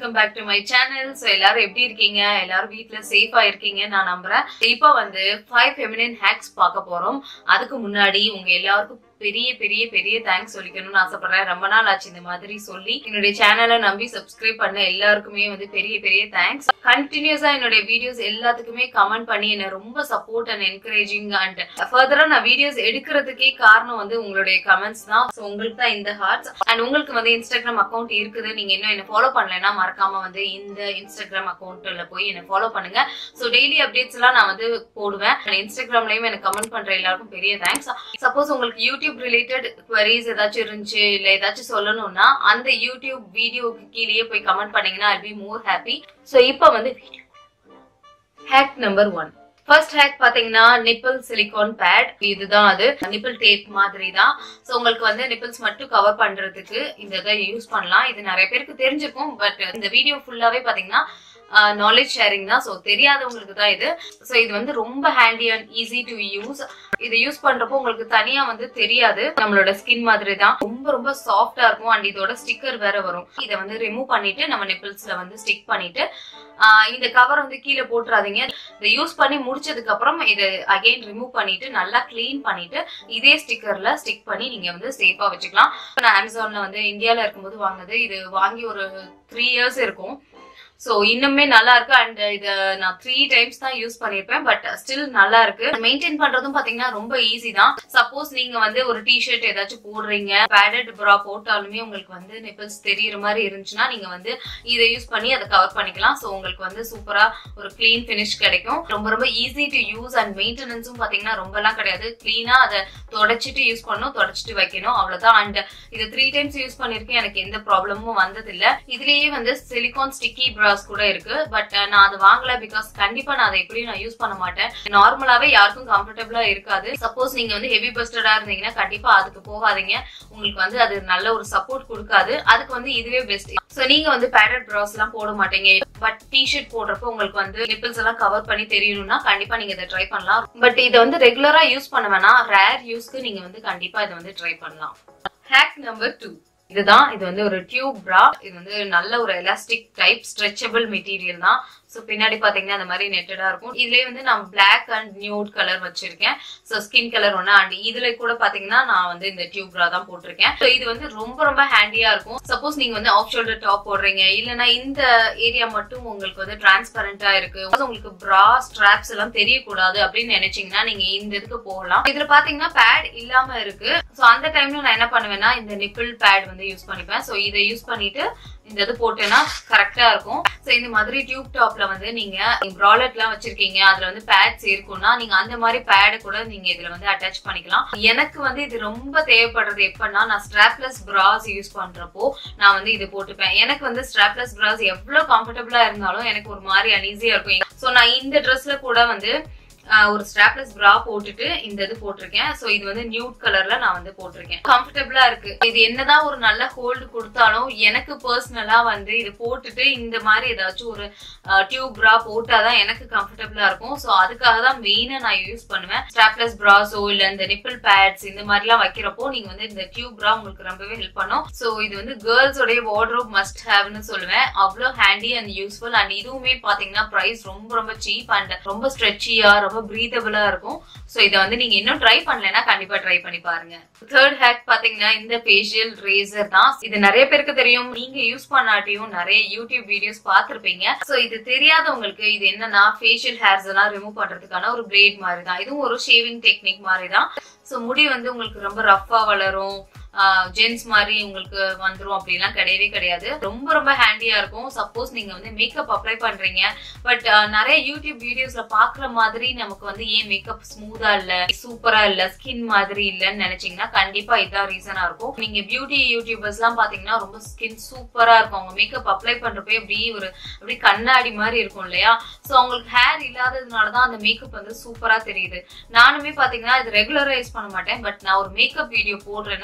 welcome back to my channel so எல்லாரும் எப்படி இருக்கீங்க எல்லாரும் வீட்ல சேஃபா இருக்கீங்க நான் நம்புறேன் இப்போ வந்து ஃபைவ் ஃபெமினின் ஹேக்ஸ் பார்க்க போறோம் அதுக்கு முன்னாடி உங்க எல்லாருக்கும் பெரிய பெரிய பெரிய தேங்க்ஸ் சொல்லிக்கணும்னு ஆசைப்படுறேன் ரொம்ப நாள் ஆச்சு இந்த மாதிரி சொல்லி என்னுடைய சேனலை நம்பி சப்ஸ்கிரைப் பண்ண எல்லாருக்குமே வந்து பெரிய பெரிய தேங்க்ஸ் கண்டினியூஸா என்னுடைய வீடியோஸ் எல்லாத்துக்குமே கமெண்ட் பண்ணி என்ன ரொம்ப சப்போர்ட் அண்ட் என்கரேஜிங் அண்ட் ஃபர்தரா நான் வீடியோஸ் எடுக்கிறதுக்கே காரணம் வந்து உங்களுடைய கமெண்ட்ஸ் தான் ஸோ உங்களுக்கு தான் இந்த ஹார்ட்ஸ் அண்ட் உங்களுக்கு வந்து இன்ஸ்டாகிராம் அக்கௌண்ட் இருக்குது நீங்க இன்னும் என்ன ஃபாலோ பண்ணலைன்னா மறக்காம வந்து இந்த இன்ஸ்டாகிராம் அக்கௌண்ட்ல போய் என்ன ஃபாலோ பண்ணுங்க ஸோ டெய்லி அப்டேட்ஸ் எல்லாம் நான் வந்து போடுவேன் And இன்ஸ்டாகிராம்லயும் எனக்கு கமெண்ட் பண்ற எல்லாருக்கும் பெரிய தேங்க்ஸ் சப்போஸ் உங்களுக்கு யூடியூப் ரிலேட்டட் queries ஏதாச்சும் இருந்துச்சு இல்ல ஏதாச்சும் சொல்லணும்னா அந்த யூடியூப் வீடியோக்கு கீழேயே போய் கமெண்ட் பண்ணீங்கன்னா I be more happy so இப்போ வந்து hack number one first hack பாத்தீங்கன்னா நிப்பிள் சிலிகான் பேட் இதுதான் அது நிப்பிள் டேப் மாதிரி தான் ஸோ உங்களுக்கு வந்து நிப்பிள்ஸ் மட்டும் கவர் பண்றதுக்கு இந்த இதை யூஸ் பண்ணலாம் இது நிறைய பேருக்கு தெரிஞ்சிருக்கும் பட் இந்த வீடியோ ஃபுல்லாவே பாத்தீங்கன்னா நாலேஜ் ஷேரிங் தான் ஸோ தெரியாதவங்களுக்கு தான் இது ஸோ இது வந்து ரொம்ப handy and easy to use இதை யூஸ் பண்றப்போ உங்களுக்கு தனியா வந்து தெரியாது நம்மளோட ஸ்கின் மாதிரி தான் ரொம்ப ரொம்ப சாஃப்டா இருக்கும் அண்ட் இதோட ஸ்டிக்கர் வேற வரும் இதை வந்து ரிமூவ் பண்ணிட்டு நம்ம நிப்பிள்ஸ்ல வந்து ஸ்டிக் பண்ணிட்டு ஆஹ் இந்த கவர் வந்து கீழே போட்டுறாதீங்க இதை யூஸ் பண்ணி முடிச்சதுக்கு அப்புறம் இதை அகைன் ரிமூவ் பண்ணிட்டு நல்லா க்ளீன் பண்ணிட்டு இதே ஸ்டிக்கர்ல ஸ்டிக் பண்ணி நீங்க வந்து சேஃபா வச்சுக்கலாம் நான் அமேசான்ல வந்து இந்தியால இருக்கும்போது வாங்கினது இது வாங்கி ஒரு த்ரீ இயர்ஸ் இருக்கும் ஸோ இன்னுமே நல்லா இருக்கு அண்ட் இதை நான் த்ரீ டைம்ஸ் தான் யூஸ் பண்ணியிருப்பேன் பட் ஸ்டில் நல்லா இருக்கு மெயின்டைன் பண்றதும் பாத்தீங்கன்னா ரொம்ப ஈஸி தான் சப்போஸ் நீங்க வந்து ஒரு டிஷர்ட் ஏதாச்சும் போடுறீங்க பேடட் ப்ரா போட்டாலுமே உங்களுக்கு வந்து நிப்பிள்ஸ் தெரியற மாதிரி இருந்துச்சுன்னா நீங்க வந்து இதை யூஸ் பண்ணி அதை கவர் பண்ணிக்கலாம் ஸோ உங்களுக்கு வந்து சூப்பரா ஒரு க்ளீன் ஃபினிஷ் கிடைக்கும் ரொம்ப ரொம்ப ஈஸி டு யூஸ் அண்ட் மெயின்டெனன்ஸும் பாத்தீங்கன்னா ரொம்பலாம் கிடையாது கிளீனா அதை தொடச்சிட்டு யூஸ் பண்ணணும் தொடச்சிட்டு வைக்கணும் அவ்வளவுதான் அண்ட் இது த்ரீ டைம்ஸ் யூஸ் பண்ணிருக்கேன் எனக்கு எந்த ப்ராப்ளமும் வந்ததில்ல இதுலயே வந்து சிலிகான் ஸ்டிக்கி ப்ராஸ் கூட இருக்கு பட் நான் அதை வாங்கல பிகாஸ் கண்டிப்பா நான் அதை எப்படியும் நான் யூஸ் பண்ண மாட்டேன் நார்மலாவே யாருக்கும் கம்ஃபர்டபுளா இருக்காது சப்போஸ் நீங்க வந்து ஹெவி பஸ்டடா இருந்தீங்கன்னா கண்டிப்பா அதுக்கு போகாதீங்க உங்களுக்கு வந்து அது நல்ல ஒரு சப்போர்ட் கொடுக்காது அதுக்கு வந்து இதுவே பெஸ்ட் சோ நீங்க வந்து பேடட் ப்ராஸ் எல்லாம் போட மாட்டீங்க பட் டிஷர்ட் போடுறப்போ உங்களுக்கு வந்து நிப்பிள்ஸ் எல்லாம் கவர் பண்ணி தெரியணும்னா கண்டிப்பா நீங்க இதை ட்ரை பண்ணலாம் பட் இதை வந்து ரெகுலரா யூஸ் பண்ண வேணாம் ரேர் யூஸ்க்கு நீங்க வந்து கண்டிப்பா இதை வந்து ட்ரை பண்ணலாம் ஹேக் நம்பர் டூ இதுதான் இது வந்து ஒரு டியூப் பிரா இது வந்து நல்ல ஒரு எலாஸ்டிக் டைப் ஸ்ட்ரெச்சபிள் மெட்டீரியல் தான் ஸோ பின்னாடி பாத்தீங்கன்னா அந்த மாதிரி நெட்டடா இருக்கும் இதுலயே வந்து நான் பிளாக் அண்ட் நியூட் கலர் வச்சிருக்கேன் ஸோ ஸ்கின் கலர் ஒன்று அண்ட் இதுல கூட பாத்தீங்கன்னா நான் வந்து இந்த டியூப் பிரா தான் போட்டிருக்கேன் ஸோ இது வந்து ரொம்ப ரொம்ப ஹேண்டியா இருக்கும் சப்போஸ் நீங்க வந்து ஆஃப் ஷோல்டர் டாப் போடுறீங்க இல்லைன்னா இந்த ஏரியா மட்டும் உங்களுக்கு வந்து டிரான்ஸ்பரண்டா இருக்கு உங்களுக்கு பிரா ஸ்ட்ராப்ஸ் எல்லாம் தெரியக்கூடாது அப்படின்னு நினைச்சீங்கன்னா நீங்க இந்த இதுக்கு போகலாம் இதுல பாத்தீங்கன்னா பேட் இல்லாம இருக்கு ஸோ அந்த டைம்ல நான் என்ன பண்ணுவேன்னா இந்த நிப்பிள் பேட் வந்து யூஸ் பண்ணிப்பேன் ஸோ இதை யூஸ் பண்ணிட்டு இந்த இது போட்டேன்னா கரெக்டா இருக்கும் ஸோ இந்த மாதிரி டியூப் டாப்ல வந்து நீங்க ப்ராலெட் எல்லாம் வச்சிருக்கீங்க அதுல வந்து பேட்ஸ் இருக்கும்னா நீங்க அந்த மாதிரி பேடு கூட நீங்க இதுல வந்து அட்டாச் பண்ணிக்கலாம் எனக்கு வந்து இது ரொம்ப தேவைப்படுறது எப்பன்னா நான் ஸ்ட்ராப்லெஸ் பிராஸ் யூஸ் பண்றப்போ நான் வந்து இது போட்டுப்பேன் எனக்கு வந்து ஸ்ட்ராப்லெஸ் பிராஸ் எவ்வளவு கம்ஃபர்டபுளா இருந்தாலும் எனக்கு ஒரு மாதிரி அனீசியா இருக்கும் ஸோ நான் இந்த ட்ரெஸ்ல கூட வந்து ஒரு ஸ்ட்ராப்லெஸ் பிரா போட்டுட்டு இந்த இது போட்டிருக்கேன் சோ இது வந்து நியூட் கலர்ல நான் வந்து போட்டிருக்கேன் கம்ஃபர்டபுளா இருக்கு இது என்னதான் ஒரு நல்ல ஹோல்டு கொடுத்தாலும் எனக்கு பர்சனலா வந்து இது போட்டுட்டு இந்த மாதிரி ஏதாச்சும் ஒரு டியூப் பிரா போட்டாதான் எனக்கு கம்ஃபர்டபுளா இருக்கும் சோ அதுக்காக தான் மெயினா நான் யூஸ் பண்ணுவேன் ஸ்ட்ராப்லெஸ் பிராஸோ இல்ல இந்த நிப்பிள் பேட்ஸ் இந்த மாதிரி எல்லாம் வைக்கிறப்போ நீங்க வந்து இந்த டியூப் பிரா உங்களுக்கு ரொம்பவே ஹெல்ப் பண்ணும் சோ இது வந்து கேர்ள்ஸ் உடைய வார்ட்ரோப் மஸ்ட் ஹேவ்னு சொல்லுவேன் அவ்வளவு ஹேண்டி அண்ட் யூஸ்ஃபுல் அண்ட் இதுவுமே பாத்தீங்கன்னா பிரைஸ் ரொம்ப ரொம்ப சீப் அண்ட் ரொம்ப ஸ்ட்ரெச்சியா ரொம்ப ரொம்ப பிரீதபிளா இருக்கும் சோ இதை வந்து நீங்க இன்னும் ட்ரை பண்ணலன்னா கண்டிப்பா ட்ரை பண்ணி பாருங்க தேர்ட் ஹேக் பாத்தீங்கன்னா இந்த ஃபேஷியல் ரேசர் தான் இது நிறைய பேருக்கு தெரியும் நீங்க யூஸ் பண்ணாட்டியும் நிறைய யூடியூப் வீடியோஸ் பார்த்திருப்பீங்க சோ இது தெரியாதவங்களுக்கு இது என்னன்னா ஃபேஷியல் ஹேர்ஸ் எல்லாம் ரிமூவ் பண்றதுக்கான ஒரு பிளேட் மாதிரி தான் இதுவும் ஒரு ஷேவிங் டெக்னிக் மாதிரி தான் சோ முடி வந்து உங்களுக்கு ரொம்ப ரஃபா வளரும் ஜென்ஸ் மாதிரி உங்களுக்கு வந்துரும் அப்படிலாம் கிடையவே கிடையாது ரொம்ப ரொம்ப ஹேண்டியா இருக்கும் சப்போஸ் நீங்க வந்து மேக்கப் அப்ளை பண்றீங்க பட் நிறைய யூடியூப் வீடியோஸ்ல பாக்குற மாதிரி நமக்கு வந்து ஏன் மேக்கப் ஸ்மூதா இல்ல சூப்பரா இல்ல ஸ்கின் மாதிரி இல்லன்னு நினைச்சீங்கன்னா கண்டிப்பா இதான் ரீசனா இருக்கும் நீங்க பியூட்டி யூடியூபர்ஸ் எல்லாம் பாத்தீங்கன்னா ரொம்ப ஸ்கின் சூப்பரா இருக்கும் அவங்க மேக்கப் அப்ளை பண்றப்பே அப்படி ஒரு அப்படி கண்ணாடி மாதிரி இருக்கும் இல்லையா சோ அவங்களுக்கு ஹேர் இல்லாததுனாலதான் அந்த மேக்கப் வந்து சூப்பரா தெரியுது நானுமே பாத்தீங்கன்னா இது ரெகுலரா யூஸ் பண்ண மாட்டேன் பட் நான் ஒரு மேக்கப் வீடியோ போடுறேன்னா கண்டிப்பா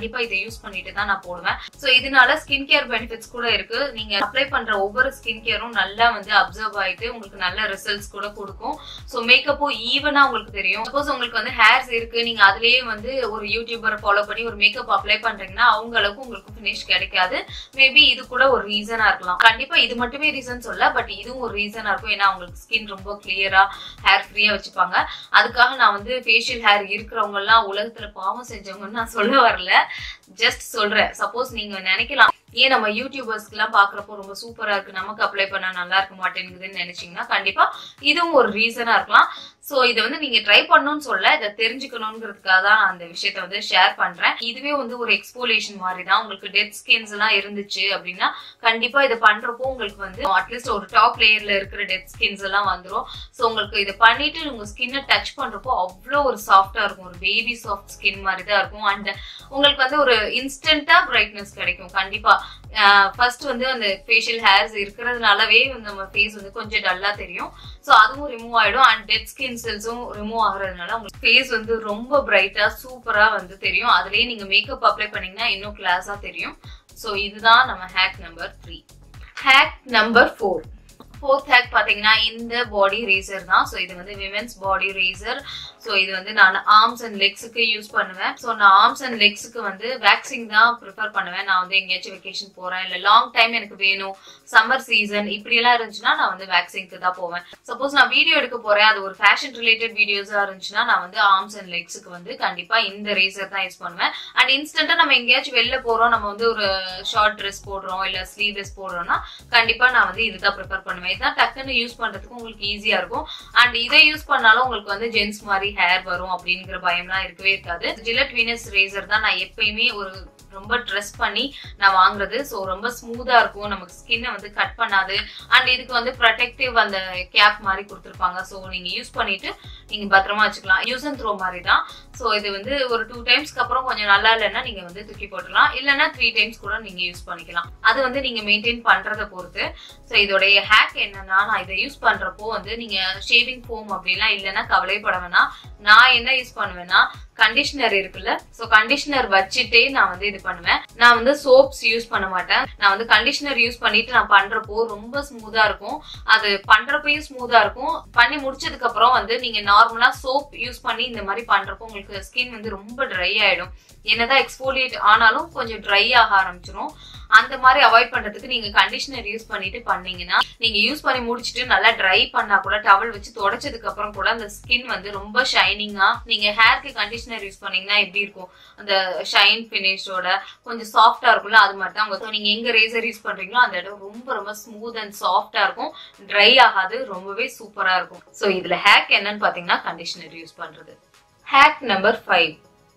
கண்டிப்பா இதை யூஸ் பண்ணிட்டு தான் நான் போடுவேன் சோ இதனால ஸ்கின் கேர் பெனிஃபிட்ஸ் கூட இருக்கு நீங்க அப்ளை பண்ற ஒவ்வொரு ஸ்கின் கேரும் நல்லா வந்து அப்சர்வ் ஆயிட்டு உங்களுக்கு நல்ல ரிசல்ட்ஸ் கூட கொடுக்கும் சோ மேக்கப்பும் ஈவனா உங்களுக்கு தெரியும் சப்போஸ் உங்களுக்கு வந்து ஹேர்ஸ் இருக்கு நீங்க அதுலயே வந்து ஒரு யூடியூபரை ஃபாலோ பண்ணி ஒரு மேக்கப் அப்ளை பண்றீங்கன்னா அவங்க அளவுக்கு உங்களுக்கு ஃபினிஷ் கிடைக்காது மேபி இது கூட ஒரு ரீசனா இருக்கலாம் கண்டிப்பா இது மட்டுமே ரீசன் சொல்ல பட் இதுவும் ஒரு ரீசனா இருக்கும் ஏன்னா உங்களுக்கு ஸ்கின் ரொம்ப கிளியரா ஹேர் ஃப்ரீயா வச்சுப்பாங்க அதுக்காக நான் வந்து ஃபேஷியல் ஹேர் இருக்கிறவங்க எல்லாம் உலகத்துல பாவம் செஞ்சவங்கன்னு நான் சொல்ல வரல ஜஸ்ட் சொல்றேன் சப்போஸ் நீங்க நினைக்கலாம் ஏன் நம்ம யூடியூபர்ஸ்க்கு எல்லாம் பாக்குறப்போ ரொம்ப சூப்பரா இருக்கு நமக்கு அப்ளை பண்ண நல்லா இருக்க மாட்டேங்குதுன்னு நினைச்சீங்கன்னா கண்டிப்பா இதுவும் ஒரு ரீசனா இருக்கலாம் சோ இதை வந்து நீங்க ட்ரை பண்ணணும்னு சொல்ல இதை தெரிஞ்சுக்கணுங்கிறதுக்காக தான் நான் அந்த விஷயத்த வந்து ஷேர் பண்றேன் இதுவே வந்து ஒரு எக்ஸ்போலேஷன் மாதிரி தான் உங்களுக்கு டெட் ஸ்கின்ஸ் எல்லாம் இருந்துச்சு அப்படின்னா கண்டிப்பா இதை பண்றப்போ உங்களுக்கு வந்து அட்லீஸ்ட் ஒரு டாப் லேயர்ல இருக்கிற டெட் ஸ்கின்ஸ் எல்லாம் வந்துரும் சோ உங்களுக்கு இதை பண்ணிட்டு உங்க ஸ்கின்னை டச் பண்றப்போ அவ்வளோ ஒரு சாஃப்டா இருக்கும் ஒரு பேபி சாஃப்ட் ஸ்கின் மாதிரி தான் இருக்கும் அண்ட் உங்களுக்கு வந்து ஒரு இன்ஸ்டன்டா பிரைட்னஸ் கிடைக்கும் கண்டிப்பா ஃபர்ஸ்ட் வந்து அந்த ஃபேஷியல் ஹேர்ஸ் இருக்கிறதுனாலவே வந்து நம்ம ஃபேஸ் வந்து கொஞ்சம் டல்லா தெரியும் ஸோ அதுவும் ரிமூவ் ஆயிடும் அண்ட் டெட் ஸ்கின் செல்ஸும் ரிமூவ் ஆகுறதுனால உங்களுக்கு ஃபேஸ் வந்து ரொம்ப பிரைட்டா சூப்பரா வந்து தெரியும் அதுலயே நீங்க மேக்கப் அப்ளை பண்ணீங்கன்னா இன்னும் கிளாஸா தெரியும் ஸோ இதுதான் நம்ம hack number three hack number four fourth hack பாத்தீங்கன்னா இந்த பாடி ரேசர் தான் ஸோ இது வந்து விமென்ஸ் பாடி ரேசர் ஸோ இது வந்து நான் ஆர்ம்ஸ் அண்ட் லெக்ஸுக்கு யூஸ் பண்ணுவேன் ஸோ நான் ஆர்ம்ஸ் அண்ட் லெக்ஸுக்கு வந்து வேக்சிங் தான் ப்ரிஃபர் பண்ணுவேன் நான் வந்து எங்கேயாச்சும் வெக்கேஷன் போறேன் இல்லை லாங் டைம் எனக்கு வேணும் சம்மர் சீசன் இப்படி எல்லாம் இருந்துச்சுன்னா நான் வந்து வேக்சிங்க்கு தான் போவேன் சப்போஸ் நான் வீடியோ எடுக்க போறேன் அது ஒரு ஃபேஷன் ரிலேட்டட் வீடியோஸா இருந்துச்சுன்னா நான் வந்து ஆர்ம்ஸ் அண்ட் லெக்ஸுக்கு வந்து கண்டிப்பா இந்த ரேசர் தான் யூஸ் பண்ணுவேன் அண்ட் இன்ஸ்டன்டா நம்ம எங்கேயாச்சும் வெளில போறோம் நம்ம வந்து ஒரு ஷார்ட் ட்ரெஸ் போடுறோம் இல்ல ஸ்லீவ் ட்ரெஸ் போடுறோம்னா கண்டிப்பா நான் வந்து இதுதான் ப்ரிஃபர் பண்ணுவேன் இதுதான் டக்குன்னு யூஸ் பண்றதுக்கு உங்களுக்கு ஈஸியா இருக்கும் அண்ட் இதை யூஸ் பண்ணாலும் உங்களுக்கு வந்து ஜென்ஸ் மாதிரி ஹேர் வரும் அப்படிங்கிற பயம்லாம் இருக்கவே இருக்காது ஜிலட் வீனஸ் ரேசர் தான் நான் எப்பயுமே ஒரு ரொம்ப ட்ரெஸ் பண்ணி நான் வாங்குறது ஸோ ரொம்ப ஸ்மூதா இருக்கும் நமக்கு ஸ்கின்னை வந்து கட் பண்ணாது அண்ட் இதுக்கு வந்து ப்ரொடெக்டிவ் அந்த கேப் மாதிரி கொடுத்துருப்பாங்க ஸோ நீங்க யூஸ் பண்ணிட்டு நீங்க பத்திரமா வச்சுக்கலாம் யூஸ் அண்ட் த்ரோ மாதிரி தான் ஸோ இது வந்து ஒரு டூ டைம்ஸ்க்கு அப்புறம் கொஞ்சம் நல்லா இல்லைன்னா நீங்க வந்து தூக்கி போட்டுடலாம் இல்லைன்னா த்ரீ டைம்ஸ் கூட நீங்க யூஸ் பண்ணிக்கலாம் அது வந்து நீங்க மெயின்டைன் பண்றதை பொறுத்து ஸோ இதோடைய ஹேக் என்னன்னா நான் இதை யூஸ் பண்றப்போ வந்து நீங்க ஷேவிங் ஃபோம் அப்படிலாம் இல்லைன்னா கவலைப்பட வேணாம் நான் என்ன யூஸ் பண்ணுவேன்னா கண்டிஷனர் இருக்குல்ல சோ கண்டிஷனர் வச்சுட்டே நான் வந்து இது பண்ணுவேன் நான் வந்து சோப்ஸ் யூஸ் பண்ண மாட்டேன் நான் வந்து கண்டிஷனர் யூஸ் பண்ணிட்டு நான் பண்றப்போ ரொம்ப ஸ்மூதா இருக்கும் அது பண்றப்பயும் ஸ்மூதா இருக்கும் பண்ணி முடிச்சதுக்கு அப்புறம் வந்து நீங்க நார்மலா சோப் யூஸ் பண்ணி இந்த மாதிரி பண்றப்போ உங்களுக்கு ஸ்கின் வந்து ரொம்ப ட்ரை ஆயிடும் என்னதான் எக்ஸ்போலியேட் ஆனாலும் கொஞ்சம் ட்ரை ஆக ஆரம்பிச்சிரும் அந்த மாதிரி அவாய்ட் பண்றதுக்கு நீங்க கண்டிஷனர் யூஸ் பண்ணிட்டு பண்ணீங்கன்னா நீங்க யூஸ் பண்ணி முடிச்சிட்டு நல்லா ட்ரை பண்ணா கூட டவல் வச்சு தொடச்சதுக்கு அப்புறம் கூட அந்த ஸ்கின் வந்து ரொம்ப ஷைனிங்கா நீங்க ஹேர்க்கு கண்டிஷனர் யூஸ் பண்ணீங்கன்னா எப்படி இருக்கும் அந்த ஷைன் பினிஷோட கொஞ்சம் சாஃப்டா இருக்கும்ல அது மாதிரி தான் உங்க நீங்க எங்க ரேசர் யூஸ் பண்றீங்களோ அந்த இடம் ரொம்ப ரொம்ப ஸ்மூத் அண்ட் சாஃப்டா இருக்கும் ட்ரை ஆகாது ரொம்பவே சூப்பரா இருக்கும் சோ இதுல ஹேக் என்னன்னு பாத்தீங்கன்னா கண்டிஷனர் யூஸ் பண்றது ஹேக் நம்பர் ஃபைவ்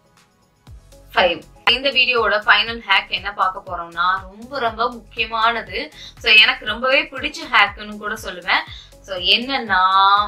ஃபைவ் இந்த வீடியோவோட ஃபைனல் ஹேக் என்ன பார்க்க போறோம்னா ரொம்ப ரொம்ப முக்கியமானது ஸோ எனக்கு ரொம்பவே பிடிச்ச ஹேக்குன்னு கூட சொல்லுவேன் ஸோ என்னன்னா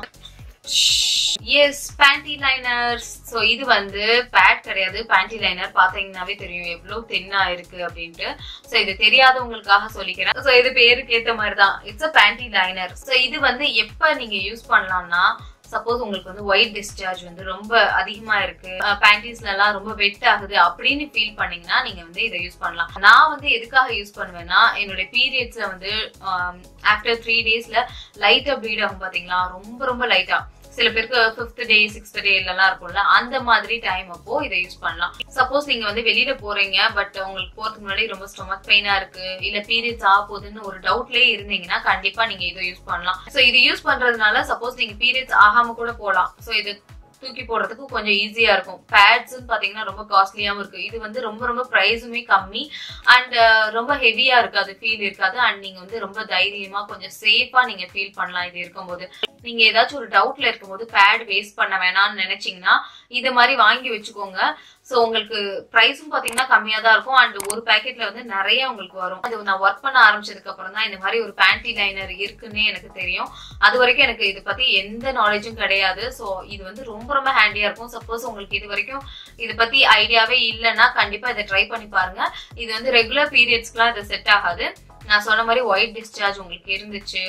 எஸ் பேண்டி லைனர்ஸ் ஸோ இது வந்து பேட் கிடையாது பேண்டி லைனர் பார்த்தீங்கன்னாவே தெரியும் எவ்வளோ தென்னா இருக்கு அப்படின்ட்டு ஸோ இது தெரியாதவங்களுக்காக சொல்லிக்கிறேன் ஸோ இது பேருக்கு ஏற்ற மாதிரி தான் it's a panty liner so இது வந்து எப்போ நீங்க யூஸ் பண்ணலாம்னா சப்போஸ் உங்களுக்கு வந்து ஒயிட் டிஸ்சார்ஜ் வந்து ரொம்ப அதிகமா இருக்கு பேண்டிஸ்ல எல்லாம் ரொம்ப வெட் ஆகுது அப்படின்னு ஃபீல் பண்ணீங்கன்னா நீங்க வந்து இதை யூஸ் பண்ணலாம் நான் வந்து எதுக்காக யூஸ் பண்ணுவேன்னா என்னுடைய பீரியட்ஸ்ல வந்து ஆஃப்டர் த்ரீ டேஸ்ல லைட்டா ப்ளீட் ஆகும் பாத்தீங்களா ரொம்ப ரொம்ப லைட்டா சில பேருக்கு ஃபிஃப்த் டே சிக்ஸ்த் டே எல்லாம் இருக்கும்ல அந்த மாதிரி டைம் அப்போ இதை யூஸ் பண்ணலாம் சப்போஸ் நீங்க வந்து வெளியில போறீங்க பட் உங்களுக்கு போறதுக்கு முன்னாடி ரொம்ப ஸ்டொமக் பெயினா இருக்கு இல்ல பீரியட்ஸ் ஆக போகுதுன்னு ஒரு டவுட்லயே இருந்தீங்கன்னா கண்டிப்பா நீங்க இதை யூஸ் பண்ணலாம் சோ இது யூஸ் பண்றதுனால சப்போஸ் நீங்க பீரியட்ஸ் ஆகாம கூட போகலாம் சோ இது தூக்கி போடுறதுக்கு கொஞ்சம் ஈஸியா இருக்கும் பேட்ஸ் பாத்தீங்கன்னா ரொம்ப காஸ்ட்லியாவும் இருக்கு இது வந்து ரொம்ப ரொம்ப பிரைஸுமே கம்மி அண்ட் ரொம்ப ஹெவியா இருக்காது ஃபீல் இருக்காது அண்ட் நீங்க வந்து ரொம்ப தைரியமா கொஞ்சம் சேஃபா நீங்க ஃபீல் பண்ணலாம் இது இருக்கும்போது நீங்க ஏதாச்சும் ஒரு டவுட்ல இருக்கும்போது பேட் வேஸ்ட் பண்ண வேணாம்னு நினைச்சீங்கன்னா இது மாதிரி வாங்கி வச்சுக்கோங்க ஸோ உங்களுக்கு ப்ரைஸும் பார்த்தீங்கன்னா கம்மியாக தான் இருக்கும் அண்ட் ஒரு பேக்கெட்ல வந்து நிறைய உங்களுக்கு வரும் அது நான் ஒர்க் பண்ண ஆரம்பிச்சதுக்கு அப்புறம் தான் இந்த மாதிரி ஒரு பேண்டி லைனர் இருக்குன்னே எனக்கு தெரியும் அது வரைக்கும் எனக்கு இதை பத்தி எந்த நாலேஜும் கிடையாது ஸோ இது வந்து ரொம்ப ரொம்ப ஹேண்டியா இருக்கும் சப்போஸ் உங்களுக்கு இது வரைக்கும் இதை பத்தி ஐடியாவே இல்லைன்னா கண்டிப்பா இதை ட்ரை பண்ணி பாருங்க இது வந்து ரெகுலர் பீரியட்ஸ்க்குலாம் இது செட் ஆகாது நான் சொன்ன மாதிரி ஒயிட் டிஸ்சார்ஜ் உங்களுக்கு இருந்துச்சு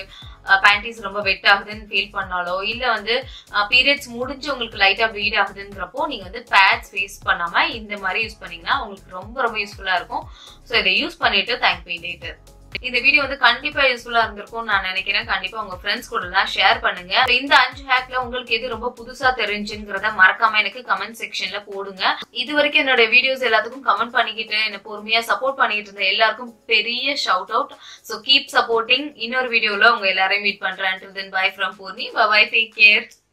பேண்டிஸ் ரொம்ப வெட் ஆகுதுன்னு ஃபீல் பண்ணாலோ இல்ல வந்து பீரியட்ஸ் முடிஞ்சு உங்களுக்கு லைட்டா ப்ளீட் ஆகுதுங்கிறப்போ நீங்க வந்து பேட்ஸ் வேஸ்ட் பண்ணாம இந்த மாதிரி யூஸ் பண்ணீங்கன்னா உங்களுக்கு ரொம்ப ரொம்ப யூஸ்ஃபுல்லா இருக்கும் ஸோ இதை யூஸ் பண்ணிட்டு தேங்க் மீ லேட்டர் இந்த வீடியோ வந்து கண்டிப்பா யூஸ்ஃபுல்லா இருந்திருக்கும் நான் நினைக்கிறேன் கண்டிப்பா உங்க ஃப்ரெண்ட்ஸ் கூட எல்லாம் ஷேர் பண்ணுங்க So, இந்த அஞ்சு ஹேக்ல உங்களுக்கு எது ரொம்ப புதுசா தெரிஞ்சுங்கிறத மறக்காம எனக்கு கமெண்ட் செக்ஷன்ல போடுங்க இது வரைக்கும் என்னோட வீடியோஸ் எல்லாத்துக்கும் கமெண்ட் பண்ணிக்கிட்டு என்ன பொறுமையா சப்போர்ட் பண்ணிட்டு இருந்த எல்லாருக்கும் பெரிய shout out so keep supporting இன்னொரு வீடியோல உங்க எல்லாரையும் மீட் பண்றேன் until then bye from Poorni bye take care